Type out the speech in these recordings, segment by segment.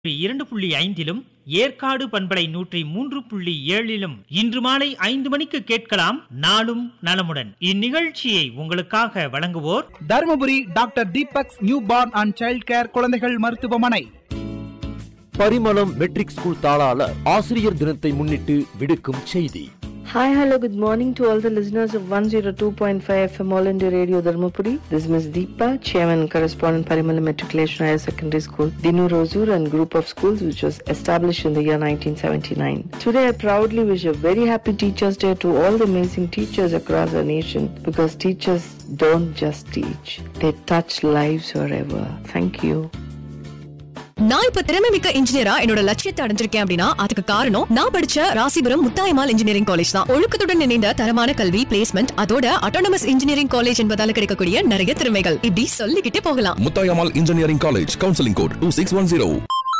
இரண்டு புள்ளி ஐந்திலும் ஏற்காடு பண்பலை நூற்றி மூன்று புள்ளி ஏழிலும் இன்று மாலை ஐந்து மணிக்கு கேட்கலாம் நாளும் நலமுடன் இந்நிகழ்ச்சியை உங்களுக்காக வழங்குவோர் Dharmapuri doctor Deepak's new born and child care குழந்தைகள் மருத்துவமனை பரிமளம் மெட்ரிக் ஸ்கூல் தாளாளர் ஆசிரியர் தினத்தை முன்னிட்டு விடுக்கும் செய்தி Hi, hello, good morning to all the listeners of 102.5 FM All India Radio Dharmapuri. This is Ms. Deepa, Chairman and Correspondent Parimalam Matriculation Higher Secondary School, Dinu Rozur and group of schools which was established in the year 1979. Today I proudly wish a very happy Teachers Day to all the amazing teachers across our nation because teachers don't just teach, they touch lives forever. Thank you. நான் இப்ப திறமை மிக்க இன்ஜினியரா என்னோட லட்சியத்தை அடைஞ்சிருக்கேன் அப்படின்னா அதுக்கு காரணம் நான் படிச்ச ராசிபுரம் முத்தாயமால் இன்ஜினியரிங் காலேஜ் தான் ஒழுக்கத்துடன் இணைந்த தரமான கல்வி பிளேஸ்மெண்ட் அதோட அட்டானமஸ் இன்ஜினியரிங் காலேஜ் என்பதால கிடைக்கக்கூடிய நிறைய திறமைகள் இப்படி சொல்லிக்கிட்டே போகலாம் Muthayammal engineering college counselling code two six one zero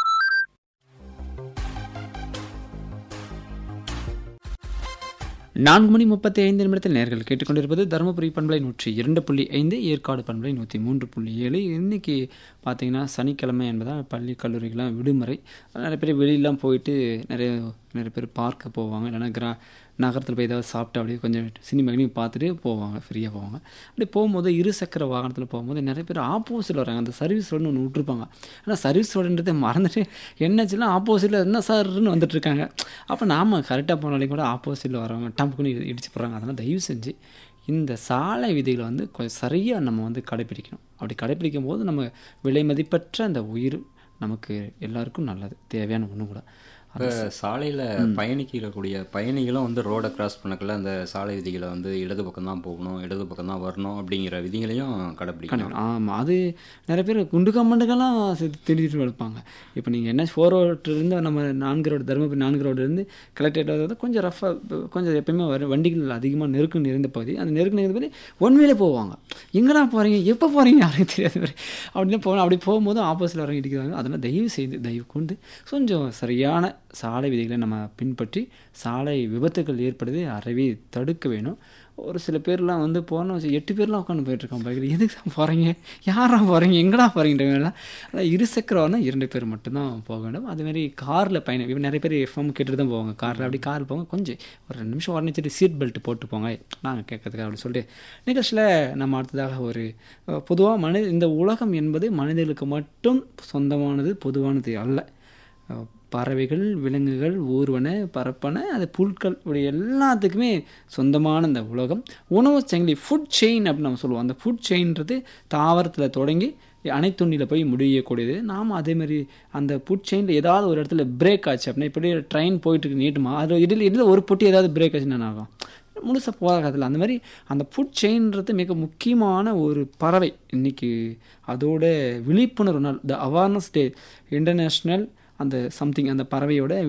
நான்கு மணி முப்பத்தி ஐந்து நிமிடத்தில் நேர்கள் கேட்டுக்கொண்டிருப்பது தருமபுரி பண்பலை நூற்றி இரண்டு புள்ளி ஐந்து ஏற்காடு பண்பலை நூற்றி மூன்று புள்ளி ஏழு இன்னைக்கு பார்த்தீங்கன்னா சனிக்கிழமை என்பதால் பள்ளி கல்லூரிகள்லாம் விடுமுறை நிறைய பேர் வெளியெல்லாம் போயிட்டு நிறைய நிறைய பேர் பார்க்க போவாங்க இல்லைன்னா கிரா நகரத்தில் போய் ஏதாவது சாப்பிட்டு அப்படியே கொஞ்சம் சினிமாக்களையும் பார்த்துட்டு போவாங்க ஃப்ரீயாக போவாங்க அப்படி போகும்போது இரு சக்கர வாகனத்தில் போகும்போது நிறைய பேர் ஆப்போசிட்டில் வராங்க அந்த சர்வீஸ் ரோடுன்னு ஒன்று விட்டுருப்பாங்க ஆனால் சர்வீஸ் ரோடுன்றதை மறந்துட்டு என்னாச்சுலாம் ஆப்போசிட்டில் என்ன சார்னு வந்துட்டு இருக்காங்க அப்போ நாம் கரெக்டாக போனாலையும் கூட ஆப்போசிட்டில் வரவங்க டம்புக்குன்னு இடி- இடிச்சு போடுறாங்க அதனால் தயவு செஞ்சு இந்த சாலை விதிகளை வந்து கொஞ்சம் சரியாக நம்ம வந்து கடைப்பிடிக்கணும் அப்படி கடைப்பிடிக்கும் போது நம்ம விலை மதிப்பற்ற அந்த உயிர் நமக்கு எல்லாருக்கும் நல்லது தேவையான ஒன்று கூட இப்போ சாலையில் பயணிக்கக்கூடிய பயணிகளும் வந்து ரோடை கிராஸ் பண்ணக்குள்ள அந்த சாலை விதிகளை வந்து இடது பக்கம் தான் போகணும் இடது பக்கம் தான் வரணும் அப்படிங்கிற விதிகளையும் கடைப்பிடிக்கணும் ஆமாம் அது நிறைய பேர் குண்டு கம்மண்டுக்கெல்லாம் திடீர்னு வைப்பாங்க இப்போ நீங்கள் என்ன ஃபோர் ரோட்லேருந்து நம்ம நான்கு ரோடு தருமபுரி நான்கு ரோடுலேருந்து கலெக்டரேட் வந்து கொஞ்சம் ரஃபாக கொஞ்சம் எப்பயுமே வர வண்டிகள் அதிகமாக நெருக்கம் நிறைந்த பகுதி அந்த நெருக்கம் நிறைந்த பகுதி ஒன் வேலே போவாங்க எங்கடா போகிறீங்க எப்போ போகிறீங்க யாருக்கும் தெரியாது மாதிரி அப்படின்னு போகணும் அப்படி போகும்போது ஆப்போசிட்டில் வரவங்க இடிக்கிறாங்க அதெல்லாம் தயவு செய்து தயவு கொண்டு கொஞ்சம் சரியான சாலை விதிகளை நம்ம பின்பற்றி சாலை விபத்துகள் ஏற்படுவதை அறவே தடுக்க வேணும் ஒரு சில பேர்லாம் வந்து போனோம் வச்சு எட்டு பேர்லாம் உட்காந்து போயிட்டுருக்கோம் பைக்கில் எதுக்கு தான் போகிறீங்க யாரா போகிறீங்க எங்கடா போகிறீங்கன்றவங்க அதான் இருசக்கர வாகனம் இரண்டு பேர் மட்டும்தான் போக வேண்டும் அதேமாதிரி காரில் பயணம் இப்போ நிறைய பேர் எஃப்எம் கேட்டுட்டு தான் போவாங்க காரில் அப்படி கார் போங்க கொஞ்சம் ஒரு ரெண்டு நிமிஷம் உடனே சீட் பெல்ட் போட்டு போங்க நாங்கள் கேட்கறதுக்காக அப்படி சொல்லிட்டு நிகழ்ச்சியில் நம்ம அடுத்ததாக ஒரு பொதுவாக மனித இந்த உலகம் என்பது மனிதர்களுக்கு மட்டும் சொந்தமானது பொதுவானது அல்ல அஹ் பறவைகள் விலங்குகள் ஊர்வன பரப்பன அது புல்கள் இப்படி எல்லாத்துக்குமே சொந்தமான இந்த உலகம் உணவு சங்கிலி ஃபுட் செயின் அப்படின்னு நம்ம சொல்லுவோம் அந்த ஃபுட் செயின்றது தாவரத்தில் தொடங்கி அனைத்துண்ணியில் போய் முடியக்கூடியது நாம் அதேமாதிரி அந்த ஃபுட் செயினில் ஏதாவது ஒரு இடத்துல பிரேக் ஆச்சு அப்படின்னா இப்படி ட்ரெயின் போயிட்டுருக்கு நீட்டுமா அது இதில் இதில் ஒரு பொட்டி ஏதாவது பிரேக் ஆச்சுன்னா என்ன ஆகும் முழுசாக போகாதில்ல அந்த மாதிரி அந்த ஃபுட் செயின்றது மிக முக்கியமான ஒரு பறவை இன்னைக்கு அதோட விழிப்புணர்வு நாள் த அவேர்னஸ் டே இன்டர்நேஷ்னல் அந்த சம்திங் அந்த பறவையோட